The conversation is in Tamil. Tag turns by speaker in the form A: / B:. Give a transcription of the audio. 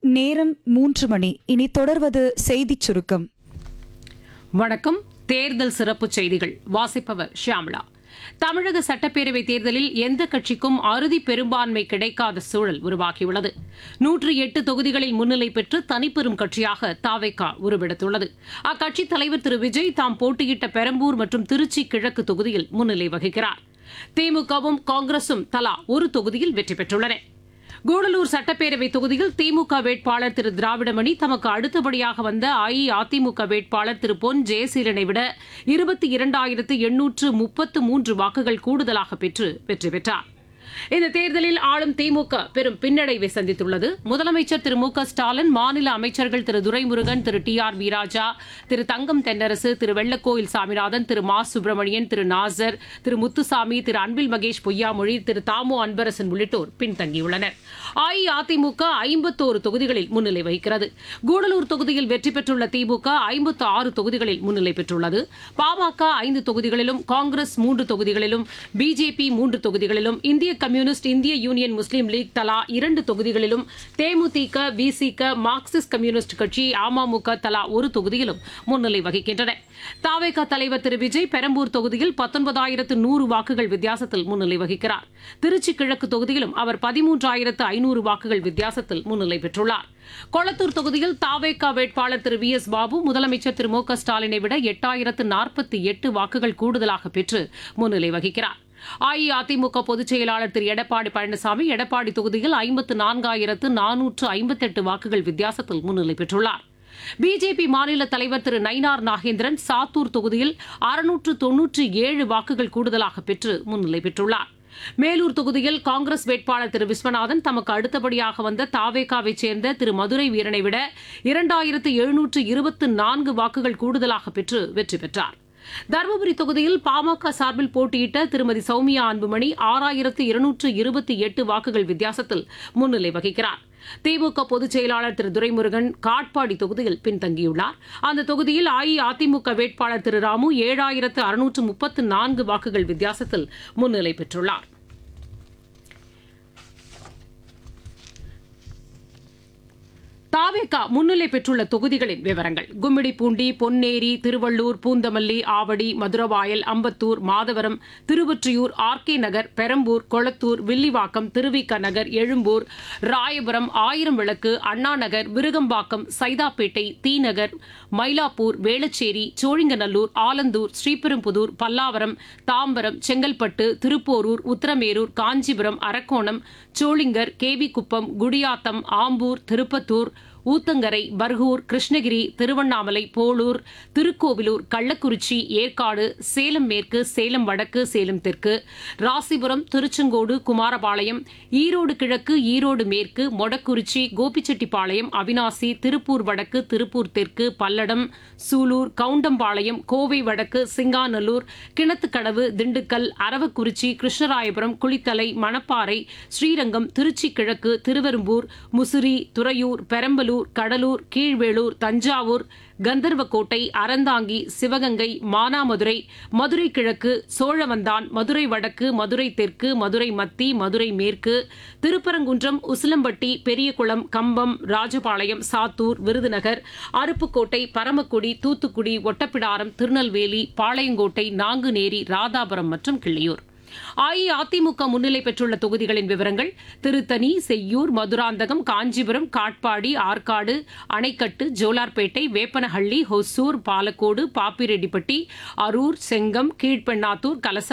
A: நேரம் மூன்று மணி இனி தொடர்வது செய்திச் சுருக்கம்
B: வணக்கம் தேர்தல் சிறப்பு செய்திகள் வாசிப்பவர் ஷியாமளா தமிழக சட்டப்பேரவை தேர்தலில் எந்த கட்சிக்கும் அறுதி பெரும்பான்மை கிடைக்காத சூழல் உருவாகியுள்ளது நூற்றி எட்டு தொகுதிகளில் முன்னிலை பெற்று தனிப்பெரும் கட்சியாக தாவேகா உருவெடுத்துள்ளது அக்கட்சித் தலைவர் திரு விஜய் தாம் போட்டியிட்ட பெரம்பூர் மற்றும் திருச்சி கிழக்கு தொகுதியில் முன்னிலை வகிக்கிறார் திமுகவும் காங்கிரசும் தலா ஒரு தொகுதியில் வெற்றி பெற்றுள்ளன கூடலூர் சட்டப்பேரவை தொகுதியில் திமுக வேட்பாளர் திரு திராவிடமணி தமக்கு அடுத்தபடியாக வந்த அஇஅதிமுக வேட்பாளர் திரு பொன் ஜெயசீலனை விட இருபத்தி இரண்டாயிரத்து எண்ணூற்று முப்பத்து மூன்று வாக்குகள் கூடுதலாக பெற்று வெற்றி பெற்றார் இந்த தேர்தலில் ஆளும் திமுக பெரும் பின்னடைவை சந்தித்துள்ளது முதலமைச்சர் திரு மு க ஸ்டாலின் மாநில அமைச்சர்கள் திரு துரைமுருகன் திரு டி ஆர் வீராஜா திரு தங்கம் தென்னரசு திரு வெள்ளக்கோயில் சாமிநாதன் திரு மா சுப்பிரமணியன் திரு நாசர் திரு முத்துசாமி திரு அன்பில் மகேஷ் பொய்யாமொழி திரு தாமோ அன்பரசன் உள்ளிட்டோர் பின்தங்கியுள்ளனர் அஇஅதிமுக ஐம்பத்தோரு தொகுதிகளில் முன்னிலை வகிக்கிறது கூடலூர் தொகுதியில் வெற்றி பெற்றுள்ள திமுக ஐம்பத்து ஆறு தொகுதிகளில் முன்னிலை பெற்றுள்ளது பாமக ஐந்து தொகுதிகளிலும் காங்கிரஸ் மூன்று தொகுதிகளிலும் பிஜேபி மூன்று தொகுதிகளிலும் இந்திய கம்யூனிஸ்ட் இந்திய யூனியன் முஸ்லீம் லீக் தலா இரண்டு தொகுதிகளிலும் தேமுதிக விசிக மார்க்சிஸ்ட் கம்யூனிஸ்ட் கட்சி அமமுக தலா ஒரு தொகுதியிலும் முன்னிலை வகிக்கின்றன தாவேக தலைவர் திரு விஜய் பெரம்பூர் தொகுதியில் பத்தொன்பதாயிரத்து நூறு வாக்குகள் வித்தியாசத்தில் முன்னிலை வகிக்கிறார் திருச்சி கிழக்கு தொகுதியிலும் அவர் பதிமூன்றாயிரத்து ஐநூறு வாக்குகள் வித்தியாசத்தில் முன்னிலை பெற்றுள்ளார் கொளத்தூர் தொகுதியில் தாவேகா வேட்பாளர் திரு வி எஸ் பாபு முதலமைச்சர் திரு மு க ஸ்டாலினை விட எட்டாயிரத்து நாற்பத்தி எட்டு வாக்குகள் கூடுதலாக பெற்று முன்னிலை வகிக்கிறார் அஇஅதிமுக பொதுச் செயலாளர் திரு எடப்பாடி பழனிசாமி எடப்பாடி தொகுதியில் ஐம்பத்து நான்காயிரத்து நானூற்று ஐம்பத்தெட்டு வாக்குகள் வித்தியாசத்தில் முன்னிலை பெற்றுள்ளார் பிஜேபி மாநில தலைவர் திரு நயினார் நாகேந்திரன் சாத்தூர் தொகுதியில் அறுநூற்று தொன்னூற்றி ஏழு வாக்குகள் கூடுதலாக பெற்று முன்னிலை பெற்றுள்ளார் மேலூர் தொகுதியில் காங்கிரஸ் வேட்பாளர் திரு விஸ்வநாதன் தமக்கு அடுத்தபடியாக வந்த தாவேகாவைச் சேர்ந்த திரு மதுரை வீரனை விட இரண்டாயிரத்து எழுநூற்று இருபத்து நான்கு வாக்குகள் கூடுதலாக பெற்று வெற்றி பெற்றார் தருமபுரி தொகுதியில் பாமக சார்பில் போட்டியிட்ட திருமதி சௌமியா அன்புமணி ஆறாயிரத்து இருநூற்று இருபத்தி எட்டு வாக்குகள் வித்தியாசத்தில் முன்னிலை வகிக்கிறார் திமுக பொதுச் செயலாளர் திரு துரைமுருகன் காட்பாடி தொகுதியில் பின்தங்கியுள்ளார் அந்த தொகுதியில் அஇஅதிமுக வேட்பாளர் திரு ராமு ஏழாயிரத்து அறுநூற்று முப்பத்து நான்கு வாக்குகள் வித்தியாசத்தில் முன்னிலை பெற்றுள்ளார் தாவேகா முன்னிலை பெற்றுள்ள தொகுதிகளின் விவரங்கள் கும்மிடிப்பூண்டி பொன்னேரி திருவள்ளூர் பூந்தமல்லி ஆவடி மதுரவாயல் அம்பத்தூர் மாதவரம் திருவொற்றியூர் ஆர்கே நகர் பெரம்பூர் கொளத்தூர் வில்லிவாக்கம் திருவிக நகர் எழும்பூர் ராயபுரம் ஆயிரம் விளக்கு அண்ணா நகர் விருகம்பாக்கம் சைதாப்பேட்டை தீநகர் மயிலாப்பூர் வேளச்சேரி சோழிங்கநல்லூர் ஆலந்தூர் ஸ்ரீபெரும்புதூர் பல்லாவரம் தாம்பரம் செங்கல்பட்டு திருப்போரூர் உத்தரமேரூர் காஞ்சிபுரம் அரக்கோணம் சோளிங்கர் கேவிக்குப்பம் குடியாத்தம் ஆம்பூர் திருப்பத்தூர் ஊத்தங்கரை பர்கூர் கிருஷ்ணகிரி திருவண்ணாமலை போளூர் திருக்கோவிலூர் கள்ளக்குறிச்சி ஏற்காடு சேலம் மேற்கு சேலம் வடக்கு சேலம் தெற்கு ராசிபுரம் திருச்செங்கோடு குமாரபாளையம் ஈரோடு கிழக்கு ஈரோடு மேற்கு மொடக்குறிச்சி கோபிச்செட்டிப்பாளையம் அவினாசி திருப்பூர் வடக்கு திருப்பூர் தெற்கு பல்லடம் சூலூர் கவுண்டம்பாளையம் கோவை வடக்கு சிங்காநல்லூர் கிணத்துக்கடவு திண்டுக்கல் அரவக்குறிச்சி கிருஷ்ணராயபுரம் குளித்தலை மணப்பாறை ஸ்ரீரங்கம் திருச்சி கிழக்கு திருவெரும்பூர் முசிறி துறையூர் பெரம்பலூர் கடலூர் கீழ்வேளூர் தஞ்சாவூர் கந்தர்வக்கோட்டை அறந்தாங்கி சிவகங்கை மானாமதுரை மதுரை கிழக்கு சோழவந்தான் மதுரை வடக்கு மதுரை தெற்கு மதுரை மத்தி மதுரை மேற்கு திருப்பரங்குன்றம் உசிலம்பட்டி பெரியகுளம் கம்பம் ராஜபாளையம் சாத்தூர் விருதுநகர் அருப்புக்கோட்டை பரமக்குடி தூத்துக்குடி ஒட்டப்பிடாரம் திருநெல்வேலி பாளையங்கோட்டை நாங்குநேரி ராதாபுரம் மற்றும் கிள்ளியூர் அஇஅதிமுக முன்னிலை பெற்றுள்ள தொகுதிகளின் விவரங்கள் திருத்தணி செய்யூர் மதுராந்தகம் காஞ்சிபுரம் காட்பாடி ஆற்காடு அணைக்கட்டு ஜோலார்பேட்டை வேப்பனஹள்ளி ஹொசூர் பாலக்கோடு பாப்பிரெட்டிப்பட்டி அரூர் செங்கம் கீழ்பெண்ணாத்தூர் கலச